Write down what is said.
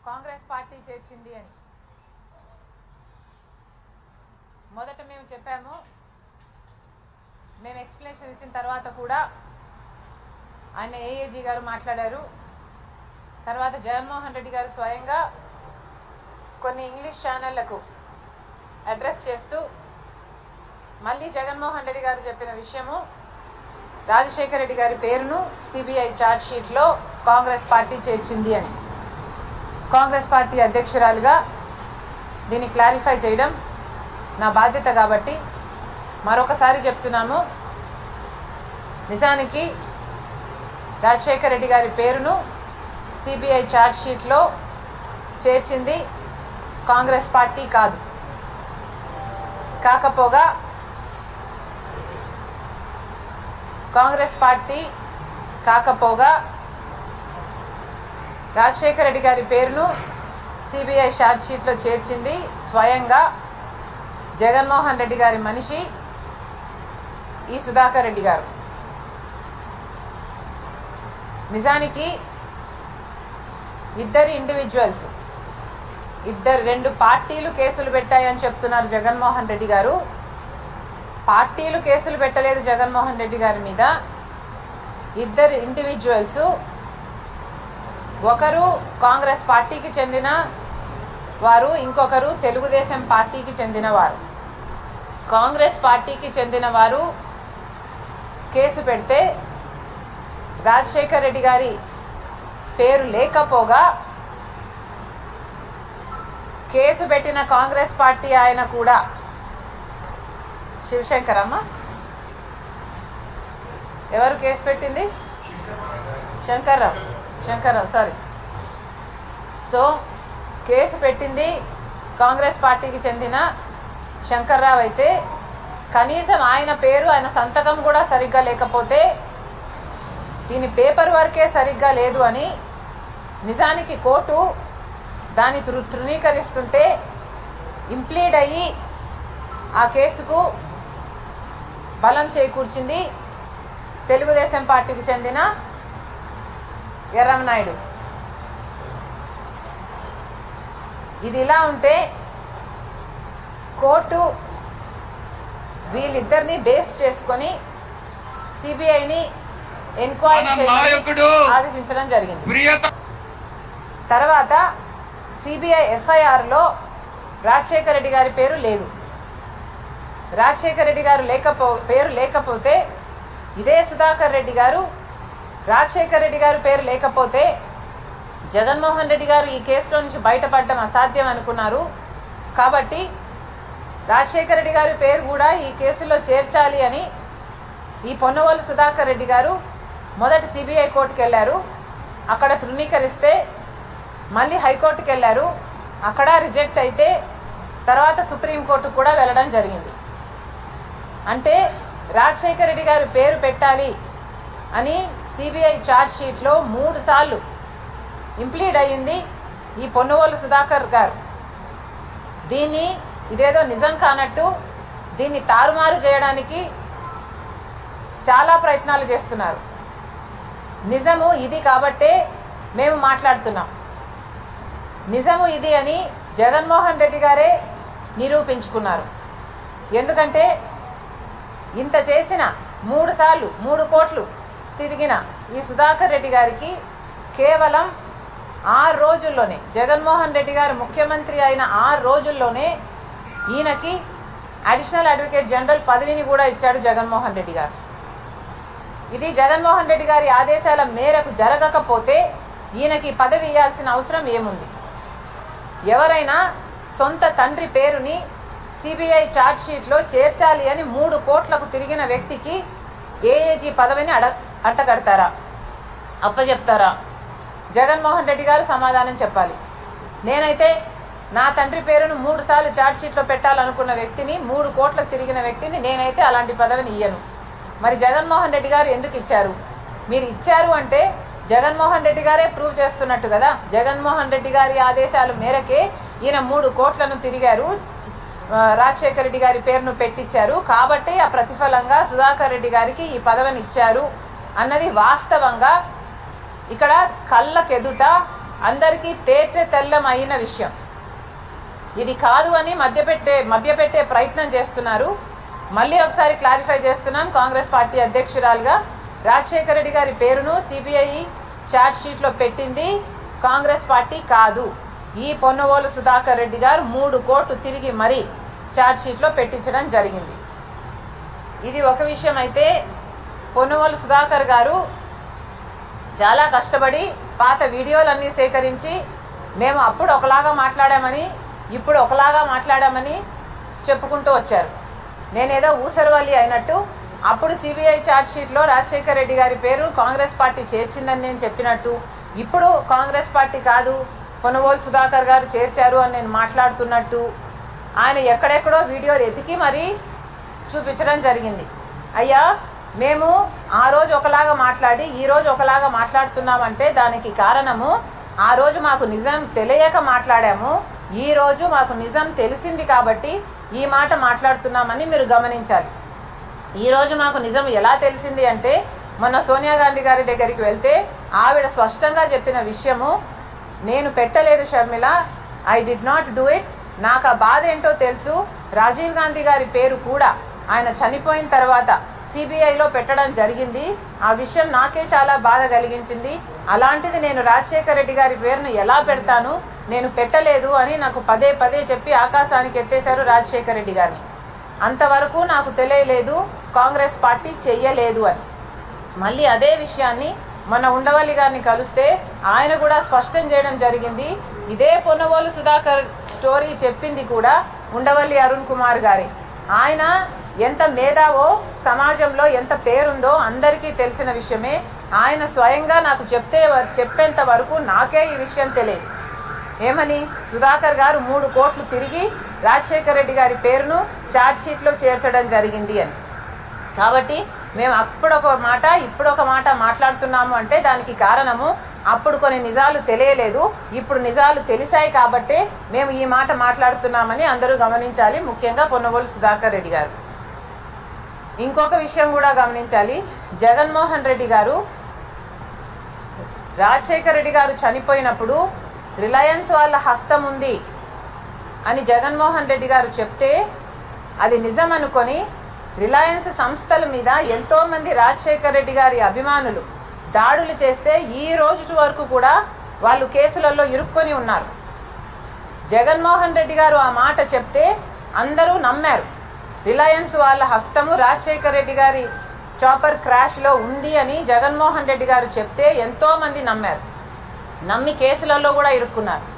Congress party చేర్చింది అని మొదట మేము చెప్పాము మేము ఎక్స్ప్లెనేషన్ ఇచ్చిన తర్వాత కూడా ఆయన ఏఏజీ గారు మాట్లాడారు తర్వాత జగన్మోహన్ రెడ్డి గారు స్వయంగా కొన్ని ఇంగ్లీష్ ఛానళ్లకు అడ్రస్ చేస్తూ మళ్ళీ జగన్మోహన్ రెడ్డి గారు చెప్పిన విషయము రాజశేఖర రెడ్డి గారి పేరును సిబిఐ ఛార్జ్ షీట్లో కాంగ్రెస్ పార్టీ చేర్చింది అని కాంగ్రెస్ పార్టీ అధ్యక్షురాలుగా దీన్ని క్లారిఫై చేయడం నా బాధ్యత కాబట్టి మరొకసారి చెప్తున్నాము నిజానికి రాజశేఖర రెడ్డి గారి పేరును సిబిఐ ఛార్జ్ షీట్లో చేర్చింది కాంగ్రెస్ పార్టీ కాదు కాకపోగా కాంగ్రెస్ పార్టీ కాకపోగా రాజశేఖర రెడ్డి గారి పేరును సిబిఐ ఛార్జ్ షీట్లో చేర్చింది స్వయంగా జగన్మోహన్ రెడ్డి గారి మనిషి ఈ సుధాకర్ రెడ్డి గారు నిజానికి ఇద్దరు ఇండివిజువల్స్ ఇద్దరు రెండు పార్టీలు కేసులు పెట్టాయని చెప్తున్నారు జగన్మోహన్ రెడ్డి గారు పార్టీలు కేసులు పెట్టలేదు జగన్మోహన్ రెడ్డి గారి మీద ఇద్దరు ఇండివిజువల్స్ ఒకరు కాంగ్రెస్ పార్టీకి చెందిన వారు ఇంకొకరు తెలుగుదేశం పార్టీకి చెందిన వారు కాంగ్రెస్ పార్టీకి చెందిన వారు కేసు పెడితే రాజశేఖర్ రెడ్డి గారి పేరు లేకపోగా కేసు పెట్టిన కాంగ్రెస్ పార్టీ ఆయన కూడా శివశంకర్ అమ్మ ఎవరు కేసు పెట్టింది Shankar Rao Shankar Rao sorry so case పెట్టింది కాంగ్రెస్ పార్టీకి చెందిన శంకర్రావు అయితే కనీసం ఆయన పేరు ఆయన సంతకం కూడా సరిగ్గా లేకపోతే దీని పేపర్ వర్కే సరిగ్గా లేదు అని నిజానికి కోర్టు దాన్ని తృ తృణీకరిస్తుంటే ఇంప్లీడ్ అయ్యి ఆ కేసుకు బలం చేకూర్చింది తెలుగుదేశం పార్టీకి చెందిన ఎర్రమనాయుడు ఇది ఇలా ఉంటే కోర్టు వీళ్ళిద్దరిని బేస్ చేసుకొని సిబిఐని ఎంక్వైరీ మన నాయకుడు ఆదేశించడం జరిగింది ప్రియత తర్వాత సిబిఐ ఎఫ్ఐఆర్లో రాజశేఖర రెడ్డి గారి పేరు లేదు రాజశేఖర రెడ్డి గారు లేకపో పేరు లేకపోతే ఇదే సుధాకర్ రెడ్డి గారు రాజశేఖర రెడ్డి గారు పేరు లేకపోతే జగన్మోహన్ రెడ్డి గారు ఈ కేసులో నుంచి బయటపడడం అసాధ్యం అనుకున్నారు కాబట్టి రాజశేఖర రెడ్డి గారి పేరు కూడా ఈ కేసులో చేర్చాలి అని ఈ పొన్నవోలు సుధాకర్ రెడ్డి గారు మొదట సిబిఐ కోర్టుకు వెళ్ళారు అక్కడ తృణీకరిస్తే మళ్ళీ హైకోర్టుకి వెళ్ళారు అక్కడ రిజెక్ట్ అయితే తర్వాత సుప్రీంకోర్టుకు కూడా వెళ్ళడం జరిగింది అంటే రాజశేఖర రెడ్డి గారి పేరు పెట్టాలి అని సిబిఐ ఛార్జ్ షీట్లో మూడు సార్లు ఇంప్లీడ్ అయ్యింది ఈ పొన్నవోలు సుధాకర్ గారు దీన్ని ఇదేదో నిజం కానట్టు దీన్ని తారుమారు చేయడానికి చాలా ప్రయత్నాలు చేస్తున్నారు నిజము ఇది కాబట్టే మేము మాట్లాడుతున్నాం నిజము ఇది అని జగన్మోహన్ రెడ్డి గారే నిరూపించుకున్నారు ఎందుకంటే ఇంత చేసిన మూడు సార్లు మూడు కోట్లు తిరిగిన ఈ సుధాకర్ రెడ్డి గారికి కేవలం ఆరు రోజుల్లోనే జగన్మోహన్ రెడ్డి గారు ముఖ్యమంత్రి అయిన ఆరు రోజుల్లోనే ఈయనకి అడిషనల్ అడ్వకేట్ జనరల్ పదవిని కూడా ఇచ్చాడు జగన్మోహన్ రెడ్డి గారు ఇది జగన్మోహన్ రెడ్డి గారి ఆదేశాల మేరకు జరగకపోతే ఈయనకి పదవి ఇవ్వాల్సిన అవసరం ఏముంది ఎవరైనా సొంత తండ్రి పేరుని సిబిఐ ఛార్జ్ షీట్లో చేర్చాలి అని మూడు కోట్లకు తిరిగిన వ్యక్తికి ఏఏజీ పదవిని అడ అంటగడతారా అప్పచెప్తారా జగన్మోహన్ రెడ్డి గారు సమాధానం చెప్పాలి నేనైతే నా తండ్రి పేరును మూడు సార్లు ఛార్జ్ షీట్లో పెట్టాలనుకున్న వ్యక్తిని మూడు కోట్లకు తిరిగిన వ్యక్తిని నేనైతే అలాంటి పదవిని ఇయ్యను మరి జగన్మోహన్ రెడ్డి గారు ఎందుకు ఇచ్చారు మీరు ఇచ్చారు అంటే జగన్మోహన్ రెడ్డి గారే ప్రూవ్ చేస్తున్నట్టు కదా జగన్మోహన్ రెడ్డి గారి ఆదేశాల మేరకే ఈయన మూడు కోట్లను తిరిగారు ఆ, రాజశేఖర రెడ్డి గారి పేరును పెట్టించారు కాబట్టి ఆ ప్రతిఫలంగా సుధాకర్ రెడ్డి గారికి ఈ పదవిని ఇచ్చారు అన్నది వాస్తవంగా ఇక్కడ కళ్ళకెదుట అందరికీ తేటె తెల్లం అయిన విషయం ఇది కాదు అని మధ్యపెట్టే మభ్యపెట్టే ప్రయత్నం చేస్తున్నారు మళ్ళీ ఒకసారి క్లారిఫై చేస్తున్నాం కాంగ్రెస్ పార్టీ అధ్యక్షురాలుగా రాజశేఖర రెడ్డి గారి పేరును సిబిఐ చార్జ్ షీట్ లో పెట్టింది కాంగ్రెస్ పార్టీ కాదు ఈ పొన్నవోలు సుధాకర్ రెడ్డి గారు మూడు కోట్లు తిరిగి మరీ చార్జ్ షీట్ లో పెట్టించడం జరిగింది ఇది ఒక విషయం అయితే పొన్నవోలు సుధాకర్ గారు చాలా కష్టపడి పాత వీడియోలన్నీ సేకరించి మేము అప్పుడు ఒకలాగా మాట్లాడామని ఇప్పుడు ఒకలాగా మాట్లాడామని చెప్పుకుంటూ వచ్చారు నేనేదో ఊసరవల్లి అయినట్టు అప్పుడు సిబిఐ ఛార్జ్ షీట్లో రాజశేఖర్ రెడ్డి గారి పేరు కాంగ్రెస్ పార్టీ చేర్చిందని నేను చెప్పినట్టు ఇప్పుడు కాంగ్రెస్ పార్టీ కాదు కొనుగోలు సుధాకర్ గారు చేర్చారు అని నేను మాట్లాడుతున్నట్టు ఆయన ఎక్కడెక్కడో వీడియోలు ఎతికి మరీ చూపించడం జరిగింది అయ్యా మేము ఆ రోజు ఒకలాగా మాట్లాడి ఈ రోజు ఒకలాగా మాట్లాడుతున్నామంటే దానికి కారణము ఆ రోజు మాకు నిజం తెలియక మాట్లాడాము ఈ రోజు మాకు నిజం తెలిసింది కాబట్టి ఈ మాట మాట్లాడుతున్నామని మీరు గమనించాలి ఈ రోజు మాకు నిజం ఎలా తెలిసింది అంటే మొన్న సోనియా గాంధీ గారి దగ్గరికి వెళ్తే ఆవిడ స్పష్టంగా చెప్పిన విషయము నేను పెట్టలేదు Sharmila I did not do it నాకు ఆ బాధ ఏంటో తెలుసు రాజీవ్ గాంధీ గారి పేరు కూడా ఆయన చనిపోయిన తర్వాత సిబిఐలో పెట్టడం జరిగింది ఆ విషయం నాకే చాలా బాధ కలిగించింది అలాంటిది నేను రాజశేఖర రెడ్డి గారి పేరును ఎలా పెడతాను నేను పెట్టలేదు అని నాకు పదే పదే చెప్పి ఆకాశానికి ఎత్తేశారు రాజశేఖర రెడ్డి గారిని అంతవరకు నాకు తెలియలేదు కాంగ్రెస్ పార్టీ చెయ్యలేదు అని మళ్ళీ అదే విషయాన్ని మన ఉండవల్లి గారిని కలిస్తే ఆయన కూడా స్పష్టం చేయడం జరిగింది ఇదే పొన్నవోలు సుధాకర్ స్టోరీ చెప్పింది కూడా ఉండవల్లి అరుణ్ కుమార్ గారి ఆయన ఎంత మేధావో సమాజంలో ఎంత పేరుందో అందరికీ తెలిసిన విషయమే ఆయన స్వయంగా నాకు చెప్తే చెప్పేంత వరకు నాకే ఈ విషయం తెలియదు ఏమని సుధాకర్ గారు మూడు కోట్లు తిరిగి రాజశేఖర రెడ్డి గారి పేరును ఛార్జ్ షీట్ లో చేర్చడం జరిగింది అని కాబట్టి మేము అప్పుడొక మాట ఇప్పుడొక మాట మాట్లాడుతున్నాము అంటే దానికి కారణము అప్పుడు కొన్ని నిజాలు తెలియలేదు ఇప్పుడు నిజాలు తెలిసాయి కాబట్టే మేము ఈ మాట మాట్లాడుతున్నామని అందరూ గమనించాలి ముఖ్యంగా పొన్నవోలు సుధాకర్ రెడ్డి గారు ఇంకొక విషయం కూడా గమనించాలి జగన్మోహన్ రెడ్డి గారు రాజశేఖర రెడ్డి గారు చనిపోయినప్పుడు రిలయన్స్ వాళ్ళ హస్తం ఉంది అని జగన్మోహన్ రెడ్డి గారు చెప్తే అది నిజం అనుకొని రిలయన్స్ సంస్థల మీద ఎంతో మంది రాజశేఖర రెడ్డి గారి అభిమానులు దాడులు చేస్తే ఈ రోజు వరకు కూడా వాళ్ళు కేసులలో ఇరుక్కొని ఉన్నారు జగన్మోహన్ రెడ్డి గారు ఆ మాట చెప్తే అందరూ నమ్మారు రిలయన్స్ వాళ్ళ హస్తము రాజశేఖర రెడ్డి గారి చాపర్ క్రాష్ లో ఉంది అని జగన్మోహన్ రెడ్డి గారు చెప్తే ఎంతో మంది నమ్మారు నమ్మి కేసులలో కూడా ఇరుక్కున్నారు